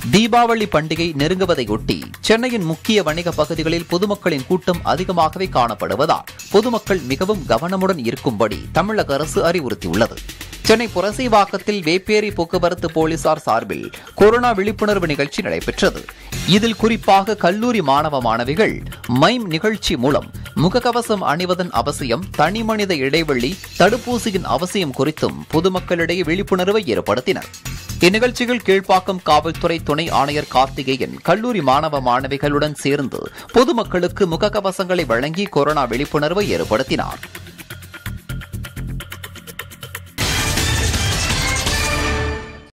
தீபாவளி பண்டிகை நெருங்குவதையொட்டி சென்னையின் முக்கிய வணிக பகுதிகளில் பொதுமக்களின் கூட்டம் அதிகமாகவே காணப்படுவதால் பொதுமக்கள் மிகவும் கவனமுடன் இருக்கும்படி தமிழக அரசு அறிவுறுத்தியுள்ளது சென்னை புரசைவாக்கத்தில் வேப்பேரி போக்குவரத்து போலீசார் சார்பில் கொரோனா விழிப்புணர்வு நிகழ்ச்சி நடைபெற்றது இதில் குறிப்பாக கல்லூரி மாணவ மாணவிகள் மைம் நிகழ்ச்சி மூலம் முகக்கவசம் அணிவதன் அவசியம் தனிமனித இடைவெளி தடுப்பூசியின் அவசியம் குறித்தும் பொதுமக்களிடையே விழிப்புணர்வை ஏற்படுத்தினர் இந்நிகழ்ச்சியில் கீழ்ப்பாக்கம் காவல்துறை துணை ஆணையர் கார்த்திகேயன் கல்லூரி மாணவ மாணவிகளுடன் சேர்ந்து பொதுமக்களுக்கு முகக்கவசங்களை வழங்கி கொரோனா விழிப்புணர்வை ஏற்படுத்தினார்